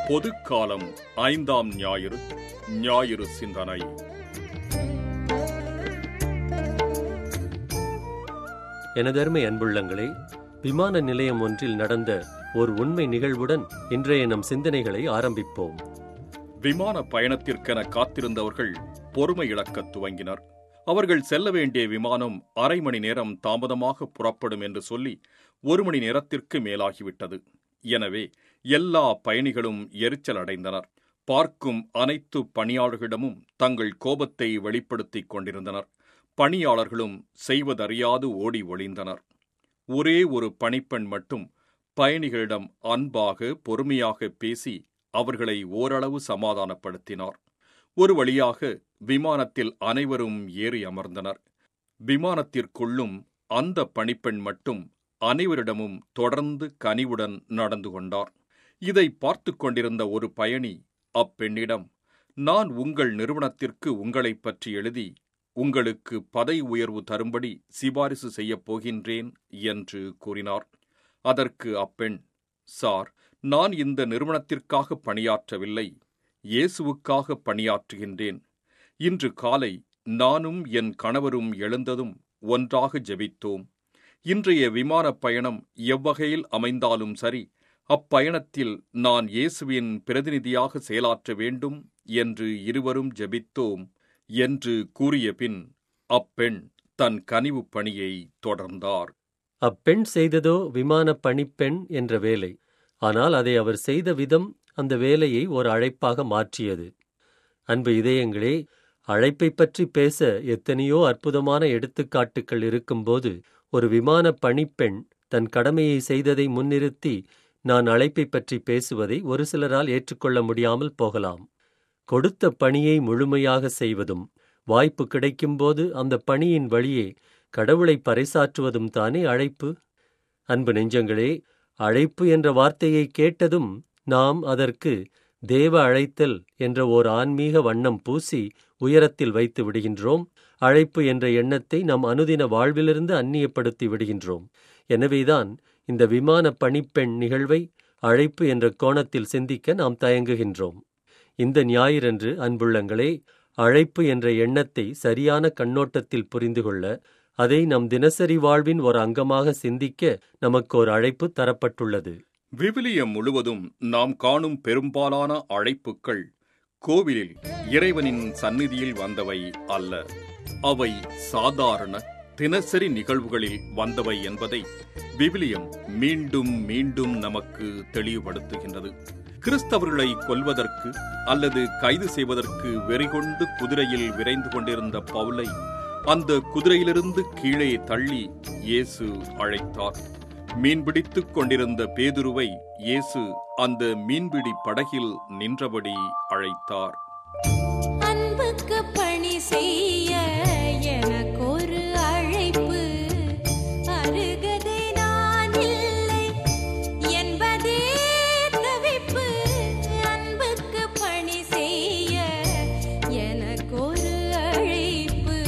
பொதுக்காலம் ஐந்தாம் ஞாயிறு ஞாயிறு சிந்தனை எனதருமை அன்புள்ளங்களே விமான நிலையம் ஒன்றில் நடந்த ஒரு உண்மை நிகழ்வுடன் இன்றைய நம் சிந்தனைகளை ஆரம்பிப்போம் விமான பயணத்திற்கென காத்திருந்தவர்கள் பொறுமை இழக்கத் துவங்கினர் அவர்கள் செல்ல வேண்டிய விமானம் அரை மணி நேரம் தாமதமாக புறப்படும் என்று சொல்லி ஒரு மணி நேரத்திற்கு மேலாகிவிட்டது எனவே எல்லா பயணிகளும் எரிச்சல் அடைந்தனர் பார்க்கும் அனைத்து பணியாளர்களிடமும் தங்கள் கோபத்தை வெளிப்படுத்திக் கொண்டிருந்தனர் பணியாளர்களும் செய்வதறியாது ஓடி ஒளிந்தனர் ஒரே ஒரு பணிப்பெண் மட்டும் பயணிகளிடம் அன்பாக பொறுமையாக பேசி அவர்களை ஓரளவு சமாதானப்படுத்தினார் ஒரு வழியாக விமானத்தில் அனைவரும் ஏறி அமர்ந்தனர் விமானத்திற்குள்ளும் அந்த பணிப்பெண் மட்டும் அனைவரிடமும் தொடர்ந்து கனிவுடன் நடந்து கொண்டார் இதை பார்த்து கொண்டிருந்த ஒரு பயணி அப்பெண்ணிடம் நான் உங்கள் நிறுவனத்திற்கு உங்களைப் பற்றி எழுதி உங்களுக்கு பதவி உயர்வு தரும்படி சிபாரிசு செய்யப் போகின்றேன் என்று கூறினார் அதற்கு அப்பெண் சார் நான் இந்த நிறுவனத்திற்காக பணியாற்றவில்லை இயேசுவுக்காக பணியாற்றுகின்றேன் இன்று காலை நானும் என் கணவரும் எழுந்ததும் ஒன்றாக ஜெபித்தோம் இன்றைய விமானப் பயணம் எவ்வகையில் அமைந்தாலும் சரி அப்பயணத்தில் நான் இயேசுவின் பிரதிநிதியாக செயலாற்ற வேண்டும் என்று இருவரும் ஜெபித்தோம் என்று கூறிய பின் அப்பெண் தன் கனிவு பணியை தொடர்ந்தார் அப்பெண் செய்ததோ விமான பணிப்பெண் என்ற வேலை ஆனால் அதை அவர் செய்த விதம் அந்த வேலையை ஒரு அழைப்பாக மாற்றியது அன்பு இதயங்களே அழைப்பைப் பற்றி பேச எத்தனையோ அற்புதமான எடுத்துக்காட்டுகள் இருக்கும்போது ஒரு விமான பணிப்பெண் தன் கடமையை செய்ததை முன்னிறுத்தி நான் அழைப்பைப் பற்றி பேசுவதை ஒரு சிலரால் ஏற்றுக்கொள்ள முடியாமல் போகலாம் கொடுத்த பணியை முழுமையாக செய்வதும் வாய்ப்பு கிடைக்கும்போது அந்த பணியின் வழியே கடவுளை பறைசாற்றுவதும் தானே அழைப்பு அன்பு நெஞ்சங்களே அழைப்பு என்ற வார்த்தையை கேட்டதும் நாம் அதற்கு தேவ அழைத்தல் என்ற ஓர் ஆன்மீக வண்ணம் பூசி உயரத்தில் வைத்து விடுகின்றோம் அழைப்பு என்ற எண்ணத்தை நம் அனுதின வாழ்விலிருந்து அந்நியப்படுத்தி விடுகின்றோம் எனவேதான் இந்த விமான பணிப்பெண் நிகழ்வை அழைப்பு என்ற கோணத்தில் சிந்திக்க நாம் தயங்குகின்றோம் இந்த ஞாயிறன்று அன்புள்ளங்களே அழைப்பு என்ற எண்ணத்தை சரியான கண்ணோட்டத்தில் புரிந்து கொள்ள அதை நம் தினசரி வாழ்வின் ஒரு அங்கமாக சிந்திக்க நமக்கு ஒரு அழைப்பு தரப்பட்டுள்ளது விவிலியம் முழுவதும் நாம் காணும் பெரும்பாலான அழைப்புக்கள் கோவிலில் இறைவனின் சந்நிதியில் வந்தவை அல்ல அவை சாதாரண தினசரி நிகழ்வுகளில் வந்தவை என்பதை விவிலியம் மீண்டும் மீண்டும் நமக்கு தெளிவுபடுத்துகின்றது கிறிஸ்தவர்களை கொல்வதற்கு அல்லது கைது செய்வதற்கு வெறிகொண்டு குதிரையில் விரைந்து கொண்டிருந்த பவுலை அந்த குதிரையிலிருந்து கீழே தள்ளி இயேசு அழைத்தார் மீன்பிடித்துக் கொண்டிருந்த பேதுருவை இயேசு அந்த மீன்பிடி படகில் நின்றபடி அழைத்தார் அன்புக்கு பணி செய்ய எனக்கொரு அழைப்பு அருகதை நான் இல்லை என்பதே தவிப்பு அன்புக்கு பணி செய்ய எனக்கொரு அழைப்பு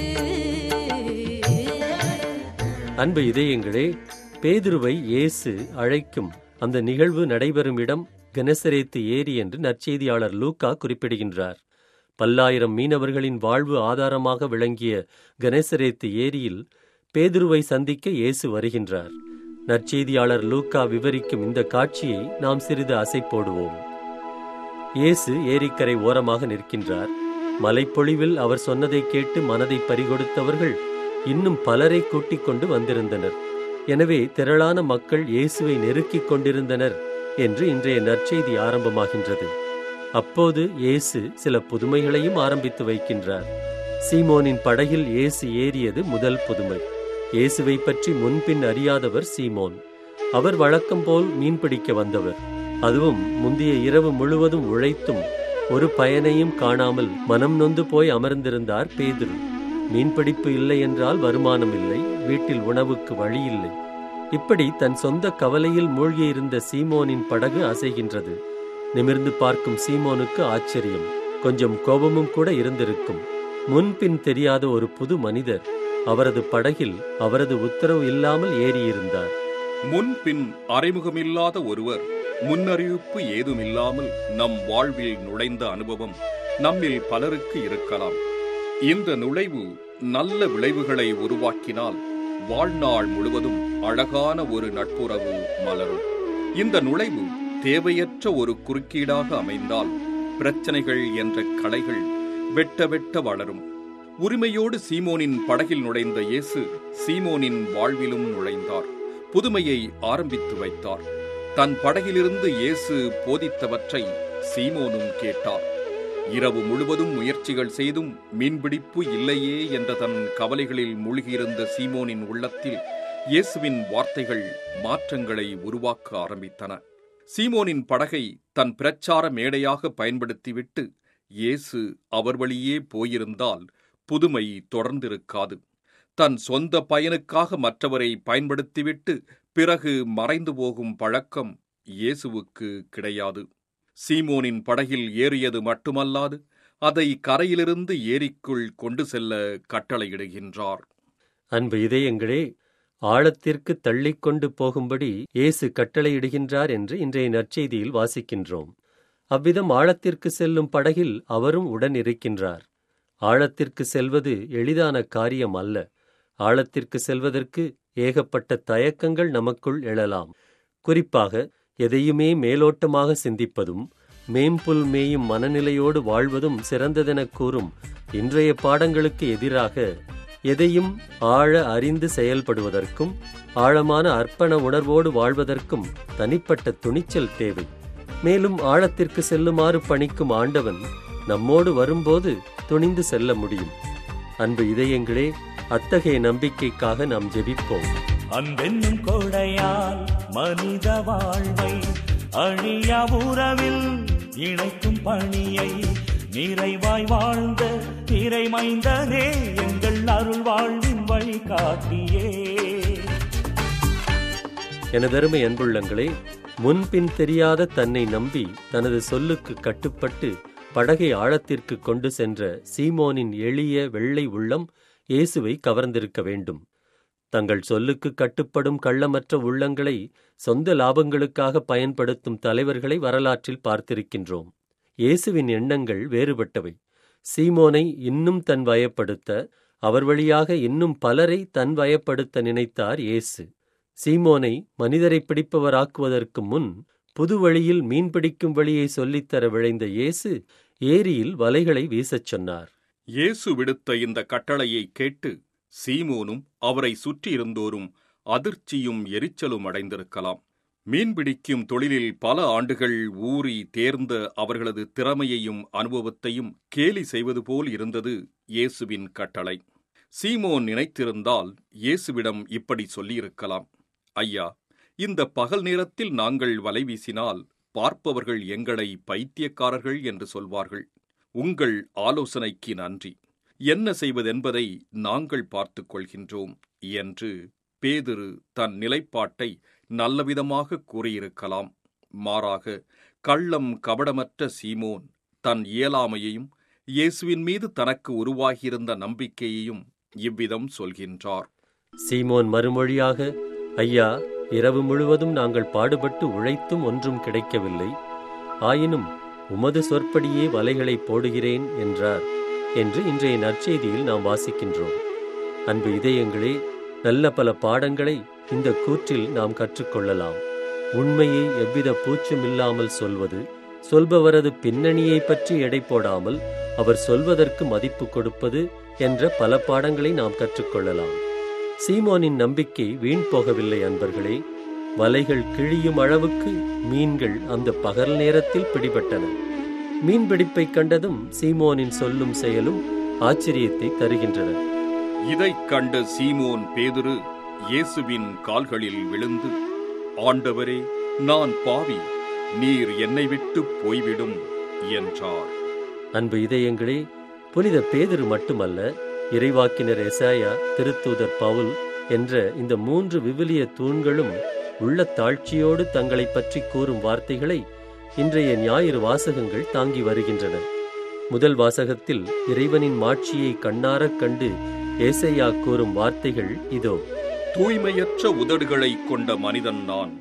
அன்பு இதயங்களே பேதுருவை இயேசு அழைக்கும் அந்த நிகழ்வு நடைபெறும் இடம் கெனசரேத்து ஏரி என்று நற்செய்தியாளர் லூக்கா குறிப்பிடுகின்றார் பல்லாயிரம் மீனவர்களின் வாழ்வு ஆதாரமாக விளங்கிய கெனசரேத்து ஏரியில் பேதுருவை சந்திக்க இயேசு வருகின்றார் நற்செய்தியாளர் லூக்கா விவரிக்கும் இந்த காட்சியை நாம் சிறிது அசைப்போடுவோம் இயேசு ஏரிக்கரை ஓரமாக நிற்கின்றார் மலைப்பொழிவில் அவர் சொன்னதைக் கேட்டு மனதை பறிகொடுத்தவர்கள் இன்னும் பலரை கூட்டிக் கொண்டு வந்திருந்தனர் எனவே திரளான மக்கள் இயேசுவை நெருக்கிக் கொண்டிருந்தனர் என்று இன்றைய நற்செய்தி ஆரம்பமாகின்றது அப்போது இயேசு சில புதுமைகளையும் ஆரம்பித்து வைக்கின்றார் சீமோனின் படகில் இயேசு ஏறியது முதல் புதுமை இயேசுவை பற்றி முன்பின் அறியாதவர் சீமோன் அவர் வழக்கம் போல் மீன்பிடிக்க வந்தவர் அதுவும் முந்தைய இரவு முழுவதும் உழைத்தும் ஒரு பயனையும் காணாமல் மனம் நொந்து போய் அமர்ந்திருந்தார் பேதுரு மீன்பிடிப்பு இல்லை என்றால் வருமானம் இல்லை வீட்டில் உணவுக்கு வழி இல்லை இப்படி தன் சொந்த கவலையில் மூழ்கியிருந்த சீமோனின் படகு அசைகின்றது நிமிர்ந்து பார்க்கும் சீமோனுக்கு ஆச்சரியம் கொஞ்சம் கோபமும் கூட இருந்திருக்கும் முன்பின் தெரியாத ஒரு புது மனிதர் அவரது படகில் அவரது உத்தரவு இல்லாமல் ஏறியிருந்தார் முன்பின் அறிமுகமில்லாத ஒருவர் முன்னறிவிப்பு ஏதுமில்லாமல் நம் வாழ்வில் நுழைந்த அனுபவம் நம்மில் பலருக்கு இருக்கலாம் இந்த நுழைவு நல்ல விளைவுகளை உருவாக்கினால் வாழ்நாள் முழுவதும் அழகான ஒரு நட்புறவு மலரும் இந்த நுழைவு தேவையற்ற ஒரு குறுக்கீடாக அமைந்தால் பிரச்சனைகள் என்ற களைகள் வெட்ட வெட்ட வளரும் உரிமையோடு சீமோனின் படகில் நுழைந்த இயேசு சீமோனின் வாழ்விலும் நுழைந்தார் புதுமையை ஆரம்பித்து வைத்தார் தன் படகிலிருந்து இயேசு போதித்தவற்றை சீமோனும் கேட்டார் இரவு முழுவதும் முயற்சிகள் செய்தும் மீன்பிடிப்பு இல்லையே என்ற தன் கவலைகளில் மூழ்கியிருந்த சீமோனின் உள்ளத்தில் இயேசுவின் வார்த்தைகள் மாற்றங்களை உருவாக்க ஆரம்பித்தன சீமோனின் படகை தன் பிரச்சார மேடையாக பயன்படுத்திவிட்டு இயேசு அவர் வழியே போயிருந்தால் புதுமை தொடர்ந்திருக்காது தன் சொந்த பயனுக்காக மற்றவரை பயன்படுத்திவிட்டு பிறகு மறைந்து போகும் பழக்கம் இயேசுவுக்கு கிடையாது சீமோனின் படகில் ஏறியது மட்டுமல்லாது அதை கரையிலிருந்து ஏரிக்குள் கொண்டு செல்ல கட்டளையிடுகின்றார் அன்பு இதயங்களே ஆழத்திற்கு தள்ளிக்கொண்டு போகும்படி இயேசு கட்டளையிடுகின்றார் என்று இன்றைய நற்செய்தியில் வாசிக்கின்றோம் அவ்விதம் ஆழத்திற்கு செல்லும் படகில் அவரும் உடன் இருக்கின்றார் ஆழத்திற்கு செல்வது எளிதான காரியம் அல்ல ஆழத்திற்கு செல்வதற்கு ஏகப்பட்ட தயக்கங்கள் நமக்குள் எழலாம் குறிப்பாக எதையுமே மேலோட்டமாக சிந்திப்பதும் மேம்புல் மேயும் மனநிலையோடு வாழ்வதும் சிறந்ததெனக் கூறும் இன்றைய பாடங்களுக்கு எதிராக எதையும் ஆழ அறிந்து செயல்படுவதற்கும் ஆழமான அர்ப்பண உணர்வோடு வாழ்வதற்கும் தனிப்பட்ட துணிச்சல் தேவை மேலும் ஆழத்திற்கு செல்லுமாறு பணிக்கும் ஆண்டவன் நம்மோடு வரும்போது துணிந்து செல்ல முடியும் அன்பு இதயங்களே அத்தகைய நம்பிக்கைக்காக நாம் ஜெபிப்போம் அன்பென்னும் கொடையால் மனித வாழ்வை அழியா உறவில் இணைக்கும் பணியை நிறைவாய் வாழ்ந்த இறைமைந்தனே எங்கள் அருள் வாழ்வின் வழிகாட்டியே எனதருமை அன்புள்ளங்களே முன்பின் தெரியாத தன்னை நம்பி தனது சொல்லுக்கு கட்டுப்பட்டு படகை ஆழத்திற்கு கொண்டு சென்ற சீமோனின் எளிய வெள்ளை உள்ளம் இயேசுவை கவர்ந்திருக்க வேண்டும் தங்கள் சொல்லுக்கு கட்டுப்படும் கள்ளமற்ற உள்ளங்களை சொந்த லாபங்களுக்காக பயன்படுத்தும் தலைவர்களை வரலாற்றில் பார்த்திருக்கின்றோம் இயேசுவின் எண்ணங்கள் வேறுபட்டவை சீமோனை இன்னும் தன் வயப்படுத்த அவர் வழியாக இன்னும் பலரை தன் வயப்படுத்த நினைத்தார் இயேசு சீமோனை மனிதரை பிடிப்பவராக்குவதற்கு முன் புது வழியில் மீன்பிடிக்கும் வழியை சொல்லித்தர விழைந்த இயேசு ஏரியில் வலைகளை வீசச் சொன்னார் இயேசு விடுத்த இந்த கட்டளையை கேட்டு சீமோனும் அவரை சுற்றியிருந்தோரும் அதிர்ச்சியும் எரிச்சலும் அடைந்திருக்கலாம் மீன்பிடிக்கும் தொழிலில் பல ஆண்டுகள் ஊறி தேர்ந்த அவர்களது திறமையையும் அனுபவத்தையும் கேலி செய்வது போல் இருந்தது இயேசுவின் கட்டளை சீமோன் நினைத்திருந்தால் இயேசுவிடம் இப்படி சொல்லியிருக்கலாம் ஐயா இந்த பகல் நேரத்தில் நாங்கள் வலை வீசினால் பார்ப்பவர்கள் எங்களை பைத்தியக்காரர்கள் என்று சொல்வார்கள் உங்கள் ஆலோசனைக்கு நன்றி என்ன செய்வதென்பதை நாங்கள் பார்த்துக் கொள்கின்றோம் என்று பேதுரு தன் நிலைப்பாட்டை நல்லவிதமாக கூறியிருக்கலாம் மாறாக கள்ளம் கபடமற்ற சீமோன் தன் இயலாமையையும் இயேசுவின் மீது தனக்கு உருவாகியிருந்த நம்பிக்கையையும் இவ்விதம் சொல்கின்றார் சீமோன் மறுமொழியாக ஐயா இரவு முழுவதும் நாங்கள் பாடுபட்டு உழைத்தும் ஒன்றும் கிடைக்கவில்லை ஆயினும் உமது சொற்படியே வலைகளை போடுகிறேன் என்றார் என்று இன்றைய நற்செய்தியில் நாம் வாசிக்கின்றோம் அன்பு இதயங்களே நல்ல பல பாடங்களை இந்த கூற்றில் நாம் கற்றுக்கொள்ளலாம் உண்மையை எவ்வித பூச்சும் இல்லாமல் சொல்வது சொல்பவரது பின்னணியை பற்றி எடை போடாமல் அவர் சொல்வதற்கு மதிப்பு கொடுப்பது என்ற பல பாடங்களை நாம் கற்றுக்கொள்ளலாம் சீமோனின் நம்பிக்கை வீண் போகவில்லை அன்பர்களே வலைகள் கிழியும் அளவுக்கு மீன்கள் அந்த பகல் நேரத்தில் பிடிபட்டன மீன்பிடிப்பை கண்டதும் சீமோனின் சொல்லும் செயலும் ஆச்சரியத்தை தருகின்றன இதைக் கண்ட சீமோன் பேதுரு இயேசுவின் கால்களில் விழுந்து ஆண்டவரே நான் பாவி நீர் என்னை விட்டு போய்விடும் என்றார் அன்பு இதயங்களே புனித பேதுரு மட்டுமல்ல இறைவாக்கினர் எசாயா திருத்தூதர் பவுல் என்ற இந்த மூன்று விவிலிய தூண்களும் உள்ள தாழ்ச்சியோடு தங்களைப் பற்றி கூறும் வார்த்தைகளை இன்றைய ஞாயிறு வாசகங்கள் தாங்கி வருகின்றன முதல் வாசகத்தில் இறைவனின் மாட்சியை கண்ணாரக் கண்டு ஏசையா கூறும் வார்த்தைகள் இதோ தூய்மையற்ற உதடுகளைக் கொண்ட மனிதன் நான்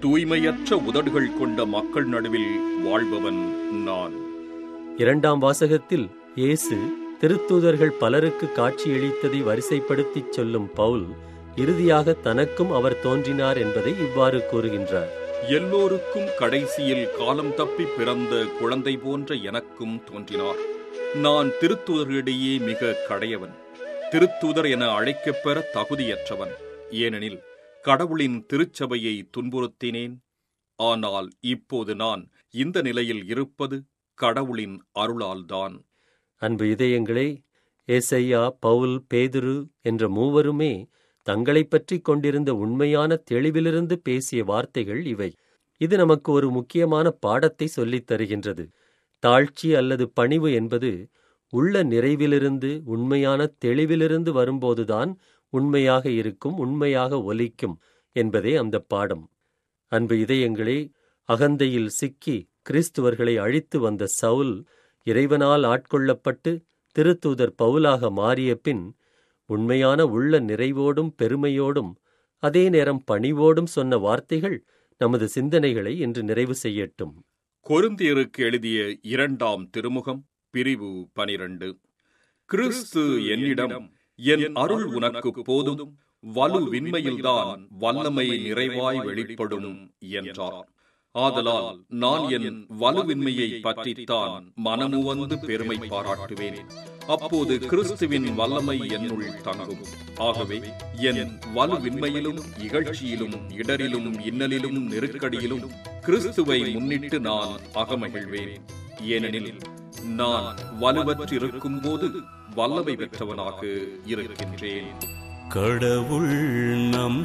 தூய்மையற்ற உதடுகள் கொண்ட மக்கள் நடுவில் வாழ்பவன் நான் இரண்டாம் வாசகத்தில் இயேசு திருத்தூதர்கள் பலருக்கு காட்சியளித்ததை வரிசைப்படுத்திச் சொல்லும் பவுல் இறுதியாக தனக்கும் அவர் தோன்றினார் என்பதை இவ்வாறு கூறுகின்றார் எல்லோருக்கும் கடைசியில் காலம் தப்பி பிறந்த குழந்தை போன்ற எனக்கும் தோன்றினார் நான் திருத்தூதர்களிடையே மிக கடையவன் திருத்தூதர் என அழைக்கப் பெற தகுதியற்றவன் ஏனெனில் கடவுளின் திருச்சபையை துன்புறுத்தினேன் ஆனால் இப்போது நான் இந்த நிலையில் இருப்பது கடவுளின் அருளால்தான் அன்பு இதயங்களே ஏசையா பவுல் பேதுரு என்ற மூவருமே தங்களைப் பற்றி கொண்டிருந்த உண்மையான தெளிவிலிருந்து பேசிய வார்த்தைகள் இவை இது நமக்கு ஒரு முக்கியமான பாடத்தை சொல்லித் தருகின்றது தாழ்ச்சி அல்லது பணிவு என்பது உள்ள நிறைவிலிருந்து உண்மையான தெளிவிலிருந்து வரும்போதுதான் உண்மையாக இருக்கும் உண்மையாக ஒலிக்கும் என்பதே அந்த பாடம் அன்பு இதயங்களே அகந்தையில் சிக்கி கிறிஸ்துவர்களை அழித்து வந்த சவுல் இறைவனால் ஆட்கொள்ளப்பட்டு திருத்தூதர் பவுலாக மாறிய பின் உண்மையான உள்ள நிறைவோடும் பெருமையோடும் அதே நேரம் பணிவோடும் சொன்ன வார்த்தைகள் நமது சிந்தனைகளை இன்று நிறைவு செய்யட்டும் கொருந்தியருக்கு எழுதிய இரண்டாம் திருமுகம் பிரிவு பனிரண்டு கிறிஸ்து என்னிடம் என் அருள் உனக்கு போதும் வலுவின்மையில்தான் வல்லமை நிறைவாய் வெளிப்படும் என்றார் ஆதலால் நான் என் வலுவின்மையை பற்றித்தான் மனமுவந்து பெருமை பாராட்டுவேன் அப்போது கிறிஸ்துவின் வல்லமை என்னுள் தங்கும் ஆகவே என் வலுவின்மையிலும் இகழ்ச்சியிலும் இடரிலும் இன்னலிலும் நெருக்கடியிலும் கிறிஸ்துவை முன்னிட்டு நான் அகமகிழ்வேன் ஏனெனில் நான் வலுவற்றிருக்கும் போது வல்லமை பெற்றவனாக இருக்கின்றேன் கடவுள் நம்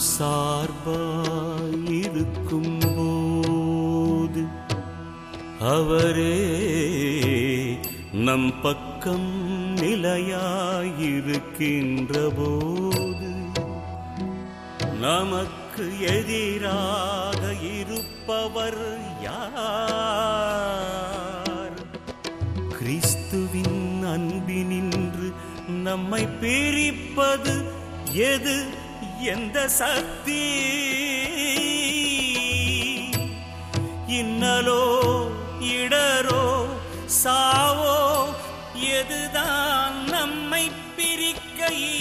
சார்பாயிருக்கும் போது அவரே நம் பக்கம் நிலையாயிருக்கின்ற போது நமக்கு எதிராக இருப்பவர் யார் கிறிஸ்துவின் அன்பினின்று நம்மை பிரிப்பது எது எந்த சக்தி இன்னலோ இடரோ சாவோ எதுதான் நம்மை பிரிக்க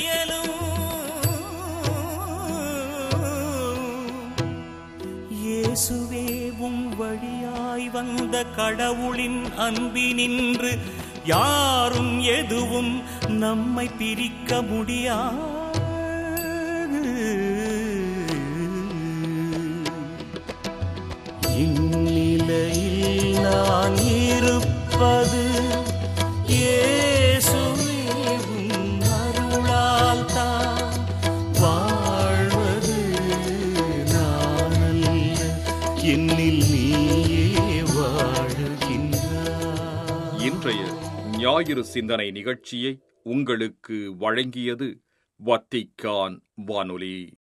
இயலும் இயேசுவே உம் வழியாய் வந்த கடவுளின் அன்பினின்று யாரும் எதுவும் நம்மை பிரிக்க முடியாது இந்நிலையில் நான் இருப்பது இயேசுவே உம் அருளால் தான் வாழ்வது நான் அல்ல என்னில் நீயே வாழுகின்றாய் இன்றைய ஞாயிறு சிந்தனை நிகழ்ச்சியை உங்களுக்கு வழங்கியது வத்திக்கான் வானொலி